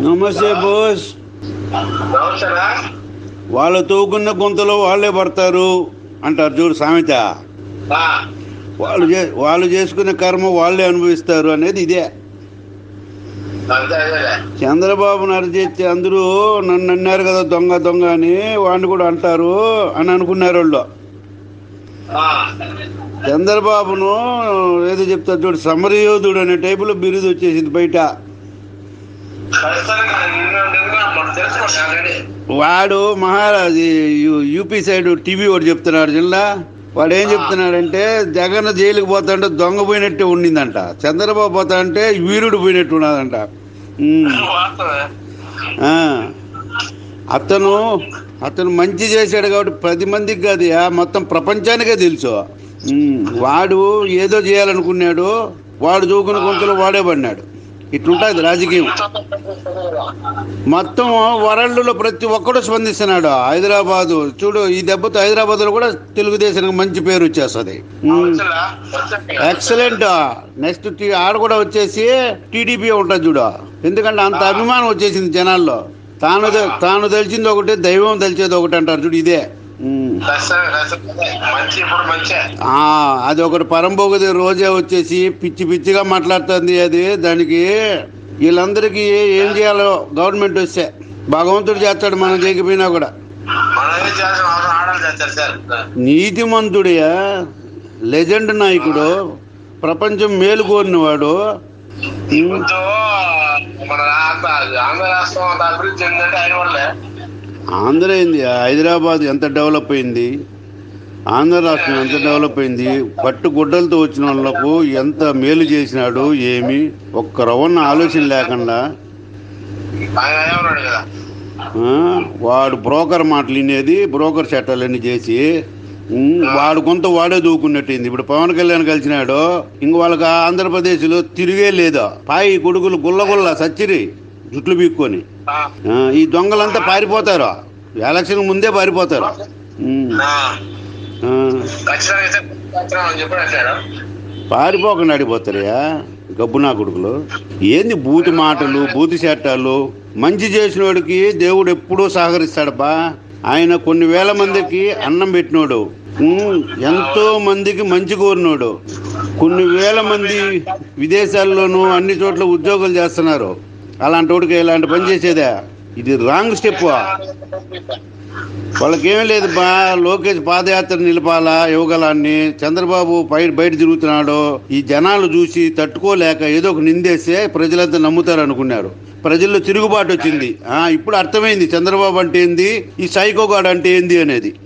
నమస్తే బోస్ నమస్తేనా వాళ్ళు తవ్వుకున్న గుంతలో వాళ్ళే పడతారు అంటారు చూడు సామెత ఆ, వాళ్ళు చే వాళ్ళు చేసుకునే కర్మ వాళ్ళే అనుభవిస్తారు అనేది ఇదే అంతే అదేలే చంద్రబాబు నరచేస్తే అందరూ నన్ను అన్నారు కదా దొంగ దొంగ అని వాడిని కూడా అంటారు అని అనుకున్నారు వాళ్ళు ఆ, చంద్రబాబును ఏదో చెప్తారు చూడు సమరయోధుడు అనే టైపులో బిరుదు వచ్చేసింది బయట ఖచ్చితంగా నిన్ను నిన్ను మనకు తెలుసుకోండి ఆల్రెడీ వాడు మహారాజు యు- యూపీ సైడ్ టీవీ వాడు చెప్తున్నాడు జిల్లా వాడు ఏం చెప్తున్నాడంటే జగన్ జైలుకి పోతాంటే దొంగ పోయినట్టే ఉండిందంట చంద్రబాబు పోతా అంటే వీరుడు పోయినట్టు ఉన్నదంట ఉమ్. వాస్తవే ఆ. అతను అతను మంచి చేశాడు కాబట్టి పది మందికి కాదు యా, మొత్తం ప్రపంచానికే తెలుసు ఉమ్. వాడు ఏదో చేయాలనుకున్నాడు వాడు దూకుని కొంతలో వాడే పడినాడు ఇట్లుంటుంది రాజకీయం మొత్తం వరల్డ్లో ప్రతి ఒక్కడు స్పందిస్తున్నాడు హైదరాబాదు చూడు ఈ దెబ్బతో హైదరాబాద్లో కూడా తెలుగుదేశానికి మంచి పేరు వచ్చేస్తుంది వచ్చేలా? వచ్చేలా? ఎక్సలెంట్ నెక్స్ట్ టీ- ఆడ కూడా వచ్చేసి టీడీపీ ఉంటుంది చూడు ఎందుకంటే అంత అభిమానం వచ్చేసింది జనాల్లో తాను తె- తాను తెలిసింది ఒకటి దైవం తెలిసేది ఒకటి అంటారు చూడు ఇదే ఉమ్. ఖచ్చితంగా, ఖచ్చితంగా. మంచి ఇప్పుడు మంచి ఆ, అది ఒకటి పరంపోగది రోజే వచ్చేసి పిచ్చి పిచ్చిగా మాట్లాడుతుంది అది దానికి వీళ్ళందరికీ ఏం చేయాలో గవర్నమెంట్ వస్తే భగవంతుడు చేస్తాడు మనం చేయకపోయినా కూడా మనం ఏం చేయాల్సిన అవసరం ఆడాలి చేస్తారు సార్ నీతిమంతుడియా లెజెండ్ నాయకుడు ప్రపంచం మేలు కోరినవాడు కొంచెం మన రాష్ట్ర ఆంధ్ర రాష్ట్రం అంత అభివృద్ధి చెందిందంటే ఆయన వల్లే ఆంధ్ర ఏంది హైదరాబాద్ ఎంత డెవలప్ అయింది ఆంధ్ర రాష్ట్రం ఎంత డెవలప్ అయింది పట్టు గుడ్డలతో వచ్చిన వాళ్ళకు ఎంత మేలు చేసినాడు ఏమి ఒక్క రవన్న ఆలోచన లేకుండా ఆయన ఏమన్నాడు కదా ఆ, వాడు బ్రోకర్ మాటలు వినేది బ్రోకర్ చట్టాలన్నీ చేసి ఉమ్, వాడు కొంత వాడే దూకున్నట్టుంది ఇప్పుడు పవన్ కళ్యాణ్ కలిసినాడు ఇంక వాళ్ళకి ఆంధ్రప్రదేశ్లో తిరిగే లేదు పాయి కొడుకులు గుల్లగుల్ల సచ్చిరి జుట్లు పీక్కొని ఆ, ఆ, ఈ దొంగలంతా పారిపోతారు ఎలక్షన్ ముందే పారిపోతారు ఉమ్, ఆ, ఆ, ఖచ్చితంగా అయితే ఖచ్చితంగా అని చెప్పి అంటాడు పారిపోకుండా ఆడిపోతారయ్యా గబ్బునా కొడుకులు ఏంది బూతి మాటలు బూతి చట్టాలు మంచి చేసిన వాడికి దేవుడు ఎప్పుడూ సహకరిస్తాడబ్బా ఆయన కొన్ని వేల మందికి అన్నం పెట్టినోడు ఉమ్, ఎంతో మందికి మంచి కోరినోడు కొన్ని వేల మంది విదేశాల్లోనూ అన్ని చోట్ల ఉద్యోగాలు చేస్తున్నారు అలాంటి వాడికి ఇలాంటి పని చేసేదే ఇది రాంగ్ స్టెప్ వాళ్ళకేమీ లేదు బా లోకేష్ పాదయాత్ర నిలపాలా యువగలాన్ని చంద్రబాబు బయట బయట తిరుగుతున్నాడు ఈ జనాలు చూసి తట్టుకోలేక ఏదో ఒక నిందేస్తే ప్రజలంతా నమ్ముతారు అనుకున్నారు ప్రజల్లో తిరుగుబాటు వచ్చింది ఆ ఇప్పుడు అర్థమైంది చంద్రబాబు అంటే ఏంది ఈ సైకోగాడు అంటే ఏంది అనేది